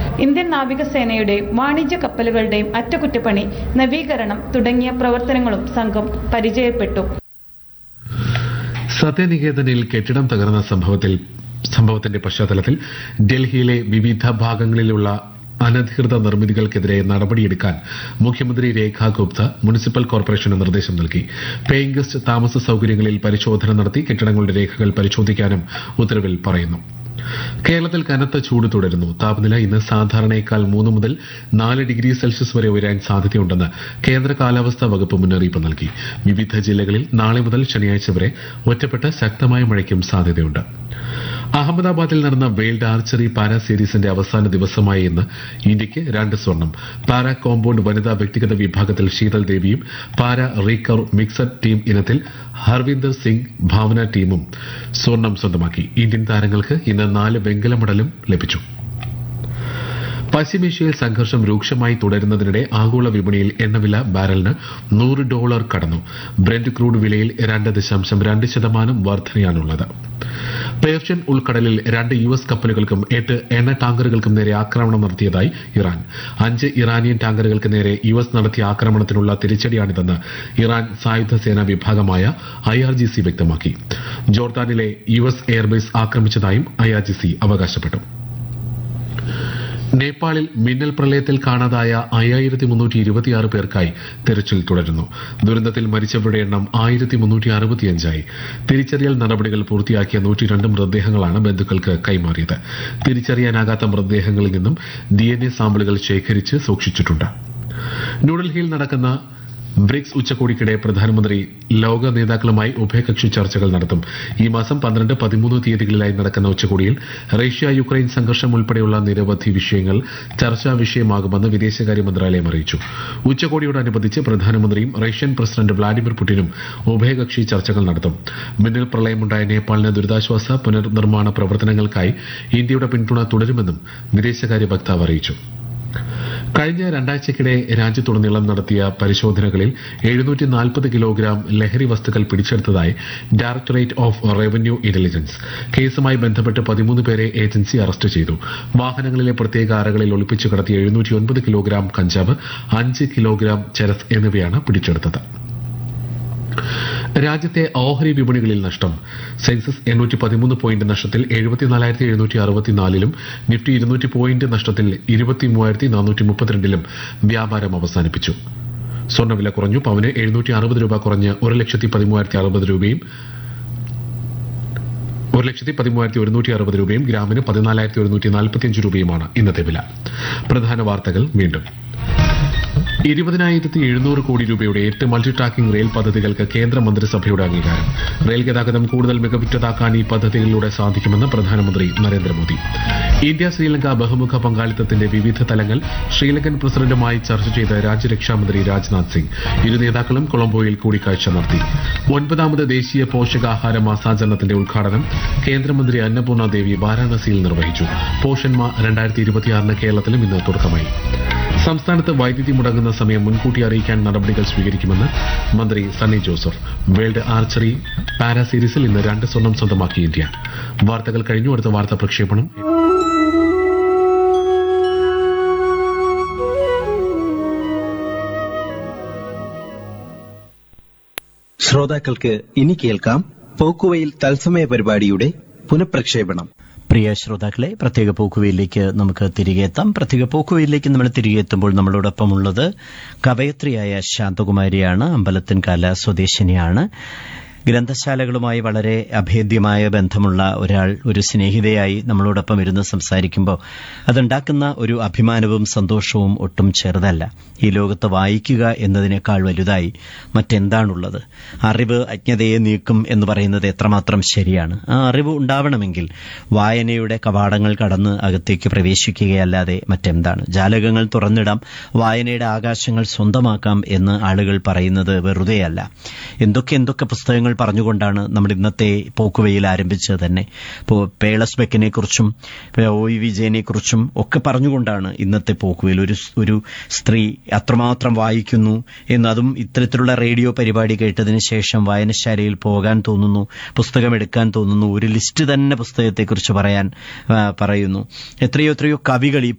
Indian നാവികസേനയുടെയും വാണിജ്യ കപ്പലുകളുടെയും അറ്റകുറ്റപ്പണി നവീകരണം തുടങ്ങിയ പ്രവർത്തനങ്ങളും സംഘം പരിചയപ്പെട്ടു സത്യനികേതനിൽ കെട്ടിടം തകർന്ന സംഭവത്തിൽ സംഭവത്തിന്റെ പശ്ചാത്തലത്തിൽ ഡൽഹിയിലെ വിവിധ ഭാഗങ്ങളിലുള്ള അനധികൃത നിർമ്മിതികൾക്കെതിരെ നടപടിയെടുക്കാൻ മുഖ്യമന്ത്രി രേഖ ഗുപ്ത മുനിസിപ്പൽ കോർപ്പറേഷന് നിർദ്ദേശം നൽകി പേയിങ് ഗസ്റ്റ് താമസ സൌകര്യങ്ങളിൽ പരിശോധന നടത്തി കെട്ടിടങ്ങളുടെ രേഖകൾ പരിശോധിക്കാനും ഉത്തരവിൽ പറയുന്നു കേരളത്തിൽ കനത്ത ചൂട് തുടരുന്നു താപനില ഇന്ന് സാധാരണയേക്കാൾ മൂന്ന് മുതൽ നാല് ഡിഗ്രി സെൽഷ്യസ് വരെ ഉയരാൻ സാധ്യതയുണ്ടെന്ന് കേന്ദ്ര കാലാവസ്ഥാ വകുപ്പ് മുന്നറിയിപ്പ് നൽകി വിവിധ ജില്ലകളിൽ നാളെ മുതൽ ശനിയാഴ്ച വരെ ഒറ്റപ്പെട്ട ശക്തമായ മഴയ്ക്കും സാധ്യതയുണ്ട് അഹമ്മദാബാദിൽ നടന്ന വേൾഡ് ആർച്ചറി പാരാ സീരീസിന്റെ അവസാന ദിവസമായ ഇന്ന് ഇന്ത്യയ്ക്ക് രണ്ട് സ്വർണം പാരാ കോമ്പൌണ്ട് വനിതാ വ്യക്തിഗത വിഭാഗത്തിൽ ശീതൽ ദേവിയും പാരാ റീകർ മിക്സഡ് ടീം ഇനത്തിൽ ഹർവിന്ദർ സിംഗ് ഭാവന ടീമും സ്വർണം സ്വന്തമാക്കി ഇന്ത്യൻ താരങ്ങൾക്ക് ഇന്ന് നാല് വെങ്കല മെഡലും ലഭിച്ചു പശ്ചിമേഷ്യയിൽ സംഘർഷം രൂക്ഷമായി തുടരുന്നതിനിടെ ആഗോള വിപണിയിൽ എണ്ണവില ബാരലിന് നൂറ് ഡോളർ കടന്നു ബ്രെന്റ് ക്രൂഡ് വിലയിൽ രണ്ട് ദശാംശം രണ്ട് ശതമാനം വർധനയാണുള്ളത് പേർഷ്യൻ ഉൾക്കടലിൽ രണ്ട് യു എസ് കപ്പലുകൾക്കും എട്ട് എണ്ണ ടാങ്കറുകൾക്കും നേരെ ആക്രമണം നടത്തിയതായി ഇറാൻ അഞ്ച് ഇറാനിയൻ ടാങ്കറുകൾക്ക് നേരെ യു എസ് നടത്തിയ ആക്രമണത്തിനുള്ള തിരിച്ചടിയാണിതെന്ന് ഇറാൻ സായുധ സേനാ വിഭാഗമായ ഐ ആർ ജി സി വ്യക്തമാക്കി ജോർദാനിലെ യു എസ് എയർബേസ് ആക്രമിച്ചതായും ഐ ആർ ജി സി അവകാശപ്പെട്ടു നേപ്പാളിൽ മിന്നൽ പ്രളയത്തിൽ കാണാതായ അയ്യായിരത്തി മുന്നൂറ്റി ഇരുപത്തിയാറ് പേർക്കായി തെരച്ചിൽ തുടരുന്നു ദുരന്തത്തിൽ മരിച്ചവരുടെ എണ്ണം ആയിരത്തി മുന്നൂറ്റി അറുപത്തിയഞ്ചായി തിരിച്ചറിയൽ നടപടികൾ പൂർത്തിയാക്കിയ നൂറ്റി രണ്ട് മൃതദേഹങ്ങളാണ് ബന്ധുക്കൾക്ക് കൈമാറിയത് തിരിച്ചറിയാനാകാത്ത മൃതദേഹങ്ങളിൽ നിന്നും ഡി എൻ എ സാമ്പിളുകൾ ശേഖരിച്ച് സൂക്ഷിച്ചിട്ടുണ്ട് ന്യൂഡൽഹിയിൽ നടക്കുന്ന ബ്രിക്സ് ഉച്ചകോടിക്കിടെ പ്രധാനമന്ത്രി ലോക നേതാക്കളുമായി ഉഭയകക്ഷി ചർച്ചകൾ നടത്തും ഈ മാസം പന്ത്രണ്ട് പതിമൂന്ന് തീയതികളിലായി നടക്കുന്ന ഉച്ചകോടിയിൽ റഷ്യ യുക്രൈൻ സംഘർഷം ഉൾപ്പെടെയുള്ള നിരവധി വിഷയങ്ങൾ ചർച്ചാ വിഷയമാകുമെന്ന് വിദേശകാര്യ മന്ത്രാലയം അറിയിച്ചു ഉച്ചകോടിയോടനുബന്ധിച്ച് പ്രധാനമന്ത്രിയും റഷ്യൻ പ്രസിഡന്റ് വ്ളാഡിമിർ പുടിനും ഉഭയകക്ഷി ചർച്ചകൾ നടത്തും മിന്നൽ പ്രളയമുണ്ടായ നേപ്പാളിന് ദുരിതാശ്വാസ പുനർനിർമ്മാണ പ്രവർത്തനങ്ങൾക്കായി ഇന്ത്യയുടെ പിന്തുണ തുടരുമെന്നും വിദേശകാര്യ വക്താവ് അറിയിച്ചു കഴിഞ്ഞ രണ്ടാഴ്ചക്കിടെ രാജ്യത്തുടനീളം നടത്തിയ പരിശോധനകളിൽ എഴുന്നൂറ്റി നാൽപ്പത് കിലോഗ്രാം ലഹരി വസ്തുക്കൾ പിടിച്ചെടുത്തതായി ഡയറക്ടറേറ്റ് ഓഫ് റവന്യൂ ഇന്റലിജൻസ് കേസുമായി ബന്ധപ്പെട്ട് പതിമൂന്ന് പേരെ ഏജൻസി അറസ്റ്റ് ചെയ്തു വാഹനങ്ങളിലെ പ്രത്യേക അറകളിൽ ഒളിപ്പിച്ചു കടത്തിയ എഴുന്നൂറ്റി കിലോഗ്രാം കഞ്ചാവ് അഞ്ച് കിലോഗ്രാം ചരസ് എന്നിവയാണ് പിടിച്ചെടുത്തത് രാജ്യത്തെ ഓഹരി വിപണികളിൽ നഷ്ടം സെൻസസ് എണ്ണൂറ്റി പതിമൂന്ന് പോയിന്റ് നഷ്ടത്തിൽ എഴുപത്തിനാലായിരത്തി എഴുന്നൂറ്റി അറുപത്തിനാലിലും നിഫ്റ്റി ഇരുന്നൂറ്റി പോയിന്റ് നഷ്ടത്തിൽ ഇരുപത്തി മൂവായിരത്തി നാനൂറ്റി മുപ്പത്തിരണ്ടിലും വ്യാപാരം അവസാനിപ്പിച്ചു സ്വർണ്ണവില കുറഞ്ഞു പവന് എഴുന്നൂറ്റി അറുപത് രൂപ കുറഞ്ഞ് ഒരു ലക്ഷത്തി പതിമൂവായിരത്തി അറുപത് രൂപയും ഒരു ലക്ഷത്തി പതിമൂവായിരത്തി ഒരുന്നൂറ്റി അറുപത് രൂപയും ഗ്രാമിന് പതിനാലായിരത്തി ഒരുന്നൂറ്റി നാൽപ്പത്തിയഞ്ച് രൂപയുമാണ് ഇന്നത്തെ വില പ്രധാന വാർത്തകൾ വീണ്ടും ഇരുപതിനായിരത്തി എഴുന്നൂറ് കോടി രൂപയുടെ എട്ട് മൾട്ടി ട്രാക്കിംഗ് റെയിൽ പദ്ധതികൾക്ക് കേന്ദ്ര മന്ത്രിസഭയുടെ അംഗീകാരം റെയിൽ ഗതാഗതം കൂടുതൽ മികവുറ്റതാക്കാൻ ഈ പദ്ധതികളിലൂടെ സാധിക്കുമെന്ന് പ്രധാനമന്ത്രി നരേന്ദ്രമോദി ഇന്ത്യ ശ്രീലങ്ക ബഹുമുഖ പങ്കാളിത്തത്തിന്റെ വിവിധ തലങ്ങൾ ശ്രീലങ്കൻ പ്രസിഡന്റുമായി ചർച്ച ചെയ്ത് രാജ്യരക്ഷാമന്ത്രി രാജ്നാഥ് സിംഗ് ഇരു നേതാക്കളും കൊളംബോയിൽ കൂടിക്കാഴ്ച നടത്തി ഒൻപതാമത് ദേശീയ പോഷകാഹാര മാസാചരണത്തിന്റെ ഉദ്ഘാടനം കേന്ദ്രമന്ത്രി അന്നപൂർണ ദേവി വാരാണസിയിൽ നിർവഹിച്ചു പോഷന്മ രണ്ടായിരത്തി ഇരുപത്തിയാറിന് കേരളത്തിലും ഇന്ന് തുടക്കമായി സംസ്ഥാനത്ത് വൈദ്യുതി മുടങ്ങുന്ന സമയം മുൻകൂട്ടി അറിയിക്കാൻ നടപടികൾ സ്വീകരിക്കുമെന്ന് മന്ത്രി Sunny Joseph world archery para സീരീസിൽ ഇന്ന് രണ്ട് സ്വർണം സ്വന്തമാക്കി ഇന്ത്യ വാർത്തകൾ കഴിഞ്ഞു അടുത്ത വാർത്താ പ്രക്ഷേപണം ശ്രോതാക്കൾക്ക് ഇനി കേൾക്കാം പോക്കുവയിൽ തത്സമയ പരിപാടിയുടെ പുനഃപ്രക്ഷേപണം പ്രിയ ശ്രോതാക്കളെ പ്രത്യേക പോക്കുവയിലേക്ക് നമുക്ക് തിരികെ എത്താം പ്രത്യേക പോക്കുവയിലേക്ക് നമ്മൾ തിരികെ എത്തുമ്പോൾ നമ്മളോടൊപ്പം ഉള്ളത് കവയത്രിയായ ശാന്തകുമാരിയാണ് അമ്പലത്തിൻകാല സ്വദേശിനിയാണ് ഗ്രന്ഥശാലകളുമായി വളരെ അഭേദ്യമായ ബന്ധമുള്ള ഒരാൾ ഒരു സ്നേഹിതയായി നമ്മളോടൊപ്പം ഇരുന്ന് സംസാരിക്കുമ്പോൾ അതുണ്ടാക്കുന്ന ഒരു അഭിമാനവും സന്തോഷവും ഒട്ടും ചെറുതല്ല ഈ ലോകത്ത് വായിക്കുക എന്നതിനേക്കാൾ വലുതായി മറ്റെന്താണുള്ളത് അറിവ് അജ്ഞതയെ നീക്കും എന്ന് പറയുന്നത് എത്രമാത്രം ശരിയാണ് ആ അറിവ് ഉണ്ടാവണമെങ്കിൽ വായനയുടെ കവാടങ്ങൾ കടന്ന് അകത്തേക്ക് പ്രവേശിക്കുകയല്ലാതെ മറ്റെന്താണ് ജാലകങ്ങൾ തുറന്നിടാം വായനയുടെ ആകാശങ്ങൾ സ്വന്തമാക്കാം എന്ന് ആളുകൾ പറയുന്നത് വെറുതെയല്ല എന്തൊക്കെ എന്തൊക്കെ പുസ്തകങ്ങൾ പറഞ്ഞുകൊണ്ടാണ് നമ്മൾ ഇന്നത്തെ പോക്കുവയിൽ ആരംഭിച്ചത് തന്നെ ഇപ്പോൾ പേളസ് ബെക്കിനെ കുറിച്ചും ഒ ഇ വിജയനെ കുറിച്ചും ഒക്കെ പറഞ്ഞുകൊണ്ടാണ് ഇന്നത്തെ പോക്കുവയിൽ ഒരു ഒരു സ്ത്രീ അത്രമാത്രം വായിക്കുന്നു എന്നതും ഇത്തരത്തിലുള്ള റേഡിയോ പരിപാടി കേട്ടതിന് ശേഷം വായനശാലയിൽ പോകാൻ തോന്നുന്നു പുസ്തകം എടുക്കാൻ തോന്നുന്നു ഒരു ലിസ്റ്റ് തന്നെ പുസ്തകത്തെക്കുറിച്ച് പറയാൻ ആ, പറയുന്നു എത്രയോ എത്രയോ കവികൾ ഈ